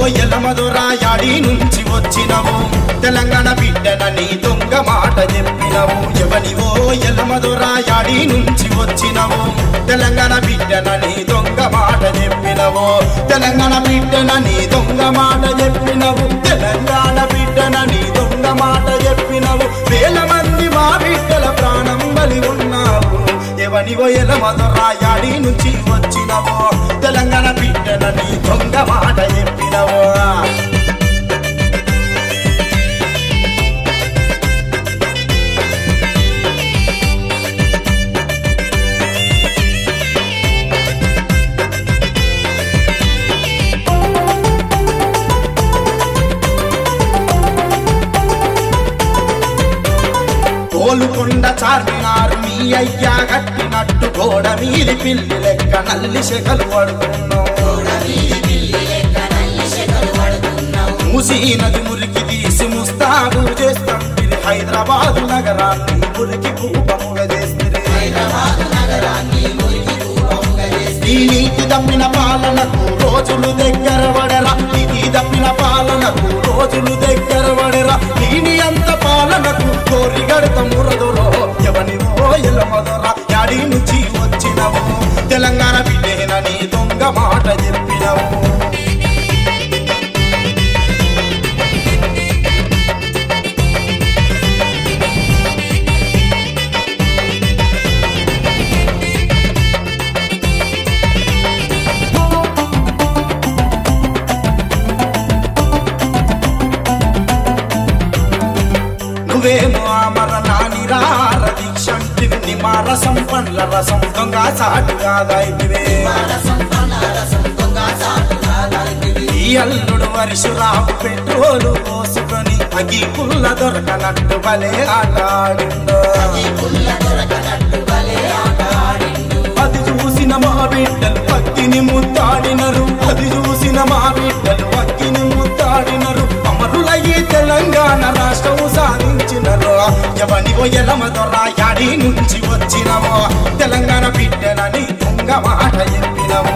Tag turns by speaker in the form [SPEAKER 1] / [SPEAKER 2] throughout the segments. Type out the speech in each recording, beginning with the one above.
[SPEAKER 1] ఎలమదురా యాడి నుంచి వచ్చినవు తెలంగాణ బిడ్డనని దొంగ మాట చెప్పినవు ఎవనివో ఎలమదురా యాడి నుంచి వచ్చినవు తెలంగాణ బిడ్డనని దొంగ మాట చెప్పినవు తెలంగాణ బిడ్డనని దొంగ మాట చెప్పినవు తెలంగాణ బిడ్డనని దొంగ మాట చెప్పినవు వేల మంది మా బిడ్డల ప్రాణం బలి ఉన్నావు ఎవనివో ఎలమదురా యాడి నుంచి వచ్చినవు తెలంగాణ బిడ్డనని దొంగ మాట చెప్పినవు కోలుకొండ చార్మినారు మీ అయ్యా కట్టినట్టు గోడ మీది పిల్లి లెక్క నల్లి శకలు పడుతున్నావు మూసీ నది మురికి తీసి ముస్తాబు చేస్తుంది హైదరాబాదు నగరాన్ని మురికి కూపముగా చేస్తుంది ఈ నీతి తప్పిన పాలనకు రోజులు దగ్గర పడరా ఇది తప్పిన పాలనకు రోజులు దగ్గర పడరా దీని అంత పాలనకు కోరి గడత మురదురో ఎవని ఓయల మొదర యాడి నుంచి వచ్చినవు తెలంగాణ బిడ్డేనని దొంగ మాట చెప్పినవు నువ్వేమో అమర నాని రార దీక్షంటివి నిమార సంపన్ల రసం దొంగ సాటు కాదాయివే ఈ అల్లుడు వరుషురావు పెట్రోలు పోసుకొని అగి పుల్ల దొరకనట్టు బలే ఆట ఆడిందో అది చూసిన మా బిడ్డలు పక్కిని ముత్తాడినరు అది చూసిన మా బిడ్డలు పక్కిని ముత్తాడినరు అమరులయ్యి తెలంగాణ రాష్ట్రం సాధించినరు ఎవనివో ఎలమదొరా యాడి నుంచి వచ్చినవో తెలంగాణ బిడ్డనని దొంగ మాట చెప్పినవో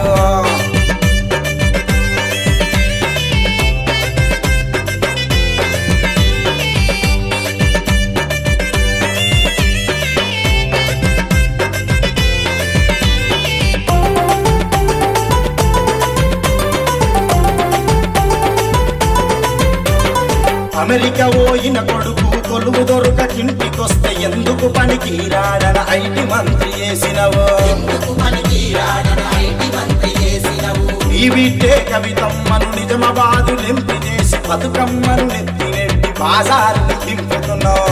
[SPEAKER 1] అమెరికా పోయిన కొడుకు కొలువు దొరక ఇంటికొస్తే ఎందుకు పనికి రాడన ఐటి మంత్రి చేసినవో ఈ బిడ్డే కవితమ్మను నిజమబాదు నింపి చేసి బతుకమ్మను నెత్తి నెట్టి బాజారులు దింపుతున్నావు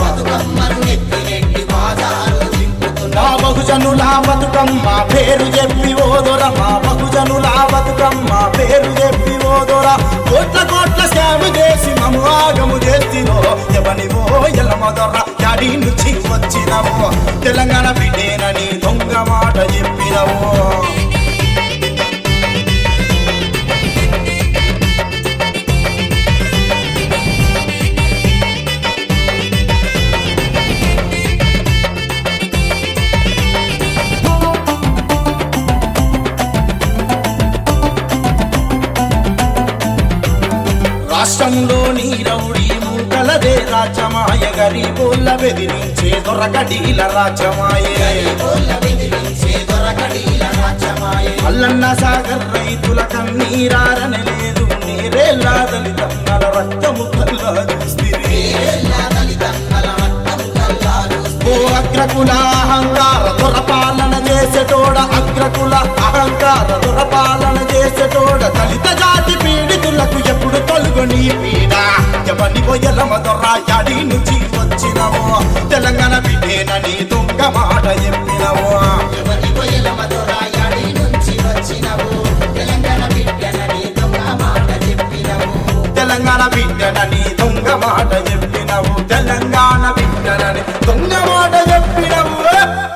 [SPEAKER 1] నా బహుజనుల బతుకమ్మ పేరు చెప్పి ఓదొర మా బహుజనుల బతుకమ్మ పేరు చెప్పి ఓదొర కోట్ల కోట్ల స్కామ్ చేసి మము ఆగము చేసినో ఎవనివో ఎలమదొర యాడి నుంచి వచ్చినవో తెలంగాణ బిడ్డేనని దొంగ మాట చెప్పినవో రాష్ట్రంలోని రౌడీ మూకలదే రాజ్యమాయ గరీబోళ్ళ బెదిరించే దొరకడీల రాజ్యమాయే మల్లన్న సాగర్ రైతుల కన్నీరారని లేదు నీరేలా దళితన్నల రక్తము కల్లా చూస్తిరి ఓ అగ్రకుల అహంకార దొరపాలన చేసేటోడ అగ్రకుల అహంకార దొరపాలన చేసేటోడ దళిత జాతి పీడితులకు ఎప్పుడు తొలుగొని పీడ ఎవని పొయ్యలమ దొర యాడి నుంచి వచ్చినవో తెలంగాణ బిడ్డేనని దొంగ మాట చెప్పినవో తెలంగాణ బిడ్డనని దొంగ మాట చెప్పినవు తెలంగాణ బిడ్డనని దొంగ